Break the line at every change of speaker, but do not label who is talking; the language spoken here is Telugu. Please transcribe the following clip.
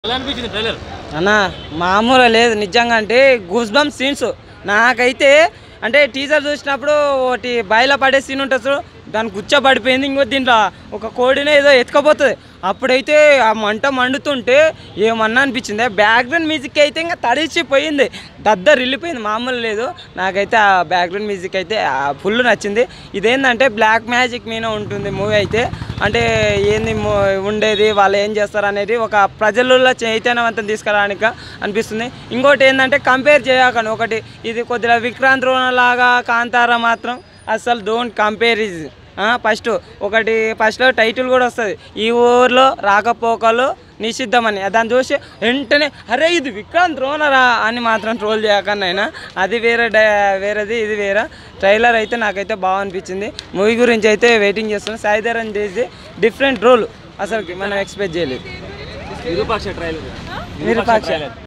ఎలా అనిపించింది ట్రైలర్
అన్న మామూలు లేదు నిజంగా అంటే గూస్ బంప్ సీన్స్ నాకైతే అంటే టీజర్ చూసినప్పుడు ఒకటి బయట పడే సీన్ ఉంటుంది చూడు, దానికి గుచ్చబడిపోయింది ఇంకో దీంట్లో ఒక కోడినే ఏదో ఎత్తుకపోతుంది అప్పుడైతే ఆ మంట మండుతుంటే ఏమన్నా అనిపించింది బ్యాక్గ్రౌండ్ మ్యూజిక్ అయితే ఇంకా తడిచిపోయింది దద్దరు వెళ్ళిపోయింది మామూలు లేదు నాకైతే ఆ బ్యాక్గ్రౌండ్ మ్యూజిక్ అయితే ఫుల్ నచ్చింది ఇదేంటంటే బ్లాక్ మ్యాజిక్ మీద ఉంటుంది మూవీ అయితే అంటే ఏంది మూ- ఉండేది వాళ్ళు ఏం చేస్తారు అనేది ఒక ప్రజలలో చైతన్యవంతం తీసుకురావడానికి అనిపిస్తుంది ఇంకోటి ఏంటంటే కంపేర్ చేయకండి ఒకటి ఇది కొద్దిగా విక్రాంత్ రోణ లాగా కాంతారా మాత్రం అసలు డోంట్ కంపేర్ ఇస్ ఫస్ట్ ఒకటి ఫస్ట్లో టైటిల్ కూడా వస్తుంది ఈ ఊర్లో రాకపోకలు నిషిద్ధమని దాన్ని చూసి వెంటనే అరే ఇది విక్రాంత్ రోనరా అని మాత్రం ట్రోల్ చేయకండి అయినా అది వేరే డ- వేరేది ఇది వేరే ట్రైలర్ అయితే నాకైతే బాగా అనిపించింది మూవీ గురించి అయితే వెయిటింగ్ చేస్తున్నాను సాయిధరన్ చేసి డిఫరెంట్ రోల్ అసలుకి మనం ఎక్స్పెక్ట్ చేయలేదు
విరూపాక్ష ట్రైలర్
విరూపాక్ష